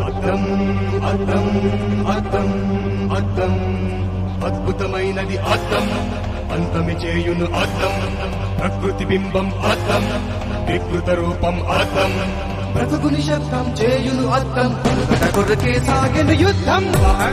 అద్దం అద్దం అద్దం అద్దం అద్భుతమైనది అద్దం అంతమి చేయును అద్దం ప్రకృతి బింబం అద్దం వికృత రూపం అద్దం బ్రతుకుని శబ్దం చేయును అద్దం వెనుకట కొరకే సాగెను యుద్ధం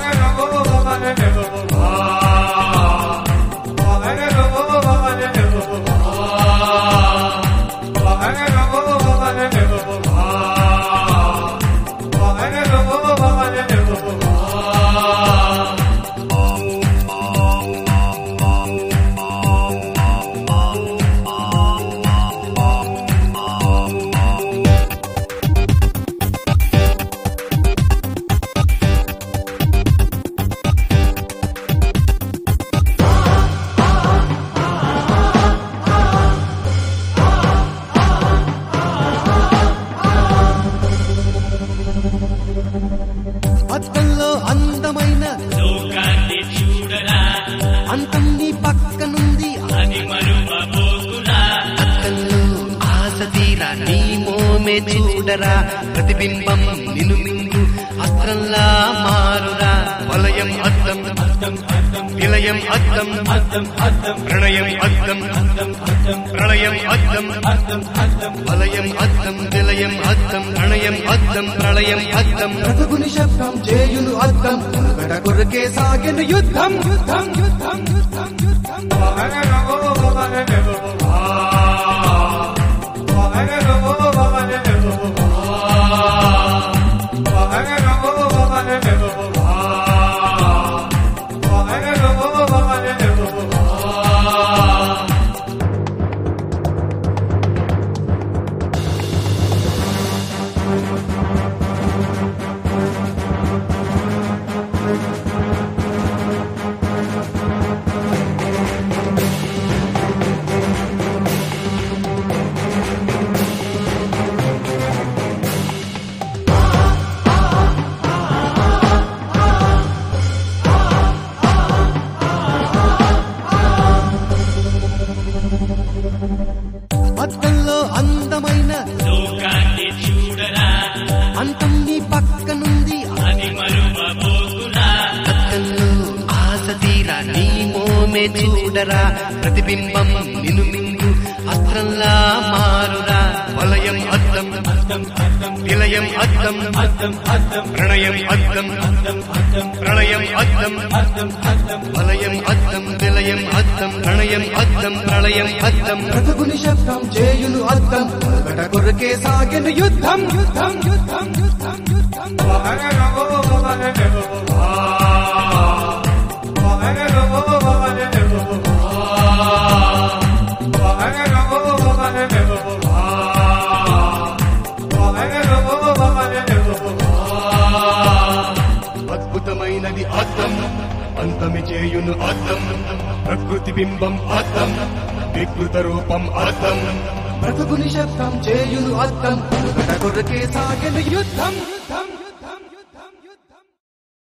అద్దంలో అందమైన లోకాన్ని చూడరా అంతం నీ పక్కనుంది అది మరువబోకురా అద్దంలో ఆశ తీరా నీ మోమే చూడరా ప్రతిబింబం నిను మింగు అస్త్రంలా మారురా వలయం అద్దం అద్దం అద్దం విలయం అద్దం అద్దం అద్దం ప్రణయం అద్దం అద్దం అద్దం ప్రళయం అద్దం అద్దం అద్దం వలయం అద్దం విలయం అద్దం ప్రణయం అద్దం ప్రళయం అద్దం బ్రతుకుని శబ్దం చేయును అద్దం వెనుకట కొరకే సాగెను యుద్ధం యుద్ధం యుద్ధం యుద్ధం యుద్ధం అద్దంలో అందమైన లోకాన్ని చూడరా అంతం నీ పక్కనుంది అది మరువబోకురా అద్దంలో ఆశ తీరా నీ మోమే చూడరా ప్రతిబింబం నిను మింగు అస్త్రంలా మారురా వలయం అద్దం అద్దం అద్దం విలయం అద్దం అద్దం అద్దం ప్రణయం అద్దం అద్దం అద్దం ప్రళయం అద్దం అద్దం అద్దం వలయం అద్దం విలయం అద్దం ప్రణయం అద్దం ప్రళయం అద్దం బ్రతుకుని శబ్దం చేయును అద్దం వెనుకట కొరకే సాగెను యుద్ధం యుద్ధం యుద్ధం యుద్ధం యుద్ధం అద్భుతమైనది అద్దం అంతమి చేయును అద్దం ప్రకృతి బింబం అద్దం వికృత రూపం అద్దం బ్రతుకుని శబ్దం చేయును అద్దం వెనుకట కొరకే సాగెను యుద్ధం